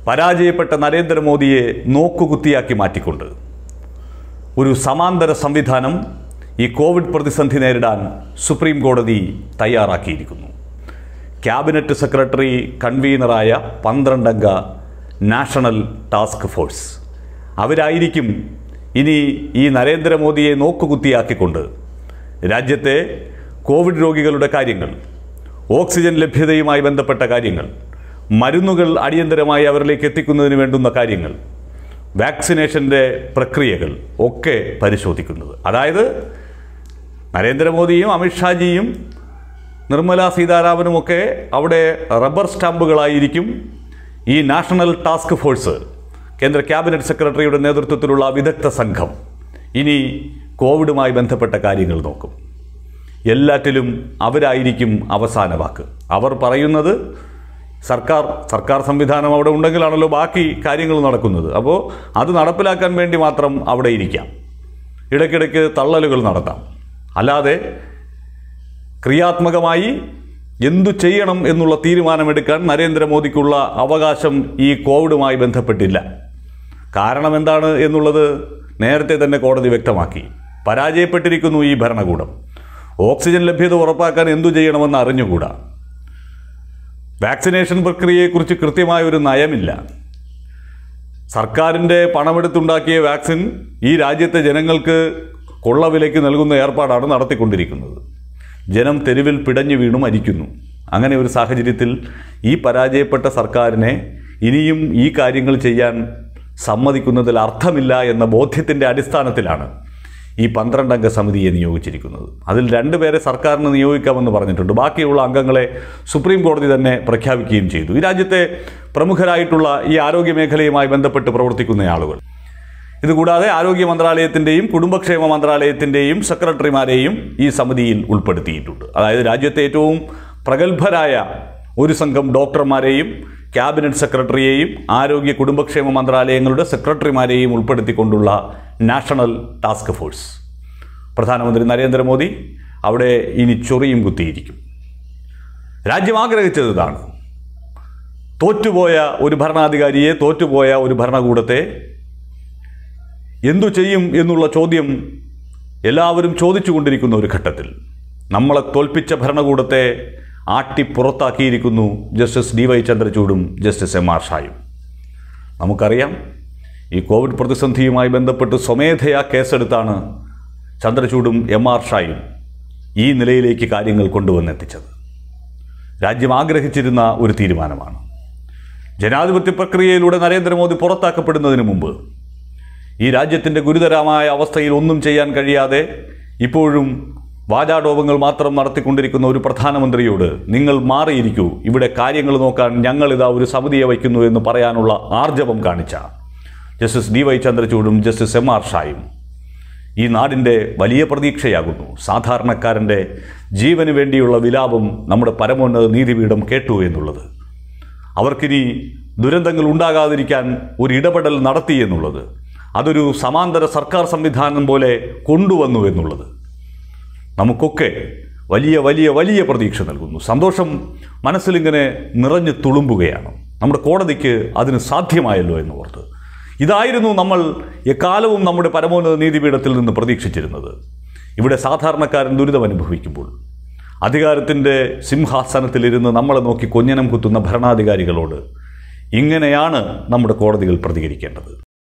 പരാജയപ്പെട്ട നരേന്ദ്രമോദിയെ നോക്കുകുത്തിയാക്കി മാറ്റിക്കൊണ്ട് ഒരു സമാന്തര സംവിധാനം ഈ കോവിഡ് പ്രതിസന്ധി നേരിടാൻ സുപ്രീം കോടതി തയ്യാറാക്കിയിരിക്കുന്നു ക്യാബിനറ്റ് സെക്രട്ടറി കൺവീനറായ പന്ത്രണ്ടംഗ നാഷണൽ ടാസ്ക് ഫോഴ്സ് അവരായിരിക്കും ഇനി ഈ നരേന്ദ്രമോദിയെ നോക്കുകുത്തിയാക്കിക്കൊണ്ട് രാജ്യത്തെ കോവിഡ് രോഗികളുടെ കാര്യങ്ങൾ ഓക്സിജൻ ലഭ്യതയുമായി ബന്ധപ്പെട്ട കാര്യങ്ങൾ മരുന്നുകൾ അടിയന്തരമായി അവരിലേക്ക് എത്തിക്കുന്നതിന് വേണ്ടുന്ന കാര്യങ്ങൾ വാക്സിനേഷൻ്റെ പ്രക്രിയകൾ ഒക്കെ പരിശോധിക്കുന്നത് അതായത് നരേന്ദ്രമോദിയും അമിത്ഷാജിയും നിർമ്മല സീതാരാമനുമൊക്കെ അവിടെ റബ്ബർ സ്റ്റാമ്പുകളായിരിക്കും ഈ നാഷണൽ ടാസ്ക് ഫോഴ്സ് കേന്ദ്ര ക്യാബിനറ്റ് സെക്രട്ടറിയുടെ നേതൃത്വത്തിലുള്ള വിദഗ്ധ സംഘം ഇനി കോവിഡുമായി ബന്ധപ്പെട്ട കാര്യങ്ങൾ നോക്കും എല്ലാറ്റിലും അവരായിരിക്കും അവസാന വാക്ക് അവർ പറയുന്നത് സർക്കാർ സർക്കാർ സംവിധാനം അവിടെ ഉണ്ടെങ്കിലാണല്ലോ ബാക്കി കാര്യങ്ങൾ നടക്കുന്നത് അപ്പോൾ അത് നടപ്പിലാക്കാൻ വേണ്ടി മാത്രം അവിടെ ഇരിക്കാം ഇടയ്ക്കിടയ്ക്ക് തള്ളലുകൾ നടത്താം അല്ലാതെ ക്രിയാത്മകമായി എന്തു ചെയ്യണം എന്നുള്ള തീരുമാനമെടുക്കാൻ നരേന്ദ്രമോദിക്കുള്ള അവകാശം ഈ കോവിഡുമായി ബന്ധപ്പെട്ടില്ല കാരണം എന്താണ് എന്നുള്ളത് നേരത്തെ തന്നെ കോടതി വ്യക്തമാക്കി പരാജയപ്പെട്ടിരിക്കുന്നു ഈ ഭരണകൂടം ഓക്സിജൻ ലഭ്യത ഉറപ്പാക്കാൻ എന്തു ചെയ്യണമെന്ന് അറിഞ്ഞുകൂടാ വാക്സിനേഷൻ പ്രക്രിയയെക്കുറിച്ച് കൃത്യമായ ഒരു നയമില്ല സർക്കാരിൻ്റെ പണമെടുത്തുണ്ടാക്കിയ വാക്സിൻ ഈ രാജ്യത്തെ ജനങ്ങൾക്ക് കൊള്ളവിലയ്ക്ക് നൽകുന്ന ഏർപ്പാടാണ് നടത്തിക്കൊണ്ടിരിക്കുന്നത് ജനം തെരുവിൽ പിടഞ്ഞു വീണു മരിക്കുന്നു അങ്ങനെ ഒരു സാഹചര്യത്തിൽ ഈ പരാജയപ്പെട്ട സർക്കാരിനെ ഇനിയും ഈ കാര്യങ്ങൾ ചെയ്യാൻ സമ്മതിക്കുന്നതിൽ അർത്ഥമില്ല എന്ന ബോധ്യത്തിൻ്റെ അടിസ്ഥാനത്തിലാണ് ഈ പന്ത്രണ്ടംഗ സമിതിയെ നിയോഗിച്ചിരിക്കുന്നത് അതിൽ രണ്ടുപേരെ സർക്കാരിന് നിയോഗിക്കാമെന്ന് പറഞ്ഞിട്ടുണ്ട് ബാക്കിയുള്ള അംഗങ്ങളെ സുപ്രീം കോടതി തന്നെ പ്രഖ്യാപിക്കുകയും ചെയ്തു ഈ രാജ്യത്തെ പ്രമുഖരായിട്ടുള്ള ഈ ആരോഗ്യ മേഖലയുമായി ബന്ധപ്പെട്ട് പ്രവർത്തിക്കുന്ന ആളുകൾ ഇതുകൂടാതെ ആരോഗ്യ മന്ത്രാലയത്തിൻ്റെയും കുടുംബക്ഷേമ മന്ത്രാലയത്തിൻ്റെയും സെക്രട്ടറിമാരെയും ഈ സമിതിയിൽ ഉൾപ്പെടുത്തിയിട്ടുണ്ട് അതായത് രാജ്യത്തെ ഏറ്റവും പ്രഗത്ഭരായ ഒരു സംഘം ഡോക്ടർമാരെയും ക്യാബിനറ്റ് സെക്രട്ടറിയെയും ആരോഗ്യ കുടുംബക്ഷേമ മന്ത്രാലയങ്ങളുടെ സെക്രട്ടറിമാരെയും ഉൾപ്പെടുത്തിക്കൊണ്ടുള്ള നാഷണൽ ടാസ്ക് ഫോഴ്സ് പ്രധാനമന്ത്രി നരേന്ദ്രമോദി അവിടെ ഇനി ചൊറിയും കുത്തിയിരിക്കും രാജ്യം ആഗ്രഹിച്ചത് ഇതാണ് തോറ്റുപോയ ഒരു ഭരണാധികാരിയെ തോറ്റുപോയ ഒരു ഭരണകൂടത്തെ എന്തു ചെയ്യും എന്നുള്ള ചോദ്യം എല്ലാവരും ചോദിച്ചുകൊണ്ടിരിക്കുന്ന ഒരു ഘട്ടത്തിൽ നമ്മളെ തോൽപ്പിച്ച ഭരണകൂടത്തെ ആട്ടി പുറത്താക്കിയിരിക്കുന്നു ജസ്റ്റിസ് ഡി വൈ ചന്ദ്രചൂഡും ജസ്റ്റിസ് എം ആർ ഷായും നമുക്കറിയാം ഈ കോവിഡ് പ്രതിസന്ധിയുമായി ബന്ധപ്പെട്ട് സ്വമേധയാ കേസെടുത്താണ് ചന്ദ്രചൂഡും എം ആർ ഷായും ഈ നിലയിലേക്ക് കാര്യങ്ങൾ കൊണ്ടുവന്നെത്തിച്ചത് രാജ്യം ആഗ്രഹിച്ചിരുന്ന ഒരു തീരുമാനമാണ് ജനാധിപത്യ പ്രക്രിയയിലൂടെ നരേന്ദ്രമോദി പുറത്താക്കപ്പെടുന്നതിന് മുമ്പ് ഈ രാജ്യത്തിൻ്റെ ഗുരുതരമായ അവസ്ഥയിൽ ഒന്നും ചെയ്യാൻ കഴിയാതെ ഇപ്പോഴും വാചാടോപങ്ങൾ മാത്രം നടത്തിക്കൊണ്ടിരിക്കുന്ന ഒരു പ്രധാനമന്ത്രിയോട് നിങ്ങൾ മാറിയിരിക്കൂ ഇവിടെ കാര്യങ്ങൾ നോക്കാൻ ഞങ്ങളിതാ ഒരു സമിതിയെ വയ്ക്കുന്നു എന്ന് പറയാനുള്ള ആർജവം കാണിച്ച ജസ്റ്റിസ് ഡി വൈ ചന്ദ്രചൂഡും ജസ്റ്റിസ് എം ആർ ഷായും ഈ നാടിൻ്റെ വലിയ പ്രതീക്ഷയാകുന്നു സാധാരണക്കാരൻ്റെ ജീവന് വേണ്ടിയുള്ള വിലാപം നമ്മുടെ പരമോന്നത നീതിപീഠം കേട്ടു എന്നുള്ളത് അവർക്കിനി ദുരന്തങ്ങൾ ഉണ്ടാകാതിരിക്കാൻ ഒരു ഇടപെടൽ നടത്തി എന്നുള്ളത് അതൊരു സമാന്തര സർക്കാർ സംവിധാനം പോലെ കൊണ്ടുവന്നു എന്നുള്ളത് നമുക്കൊക്കെ വലിയ വലിയ വലിയ പ്രതീക്ഷ നൽകുന്നു സന്തോഷം മനസ്സിലിങ്ങനെ നിറഞ്ഞു തുളുമ്പുകയാണ് നമ്മുടെ കോടതിക്ക് അതിന് സാധ്യമായല്ലോ എന്ന് ഓർത്ത് ഇതായിരുന്നു നമ്മൾ എക്കാലവും നമ്മുടെ പരമോന്നത നീതിപീഠത്തിൽ നിന്ന് പ്രതീക്ഷിച്ചിരുന്നത് ഇവിടെ സാധാരണക്കാരൻ ദുരിതം അനുഭവിക്കുമ്പോൾ അധികാരത്തിൻ്റെ സിംഹാസനത്തിലിരുന്ന് നമ്മളെ നോക്കി കൊഞ്ഞനം കുത്തുന്ന ഭരണാധികാരികളോട് ഇങ്ങനെയാണ് നമ്മുടെ കോടതികൾ പ്രതികരിക്കേണ്ടത്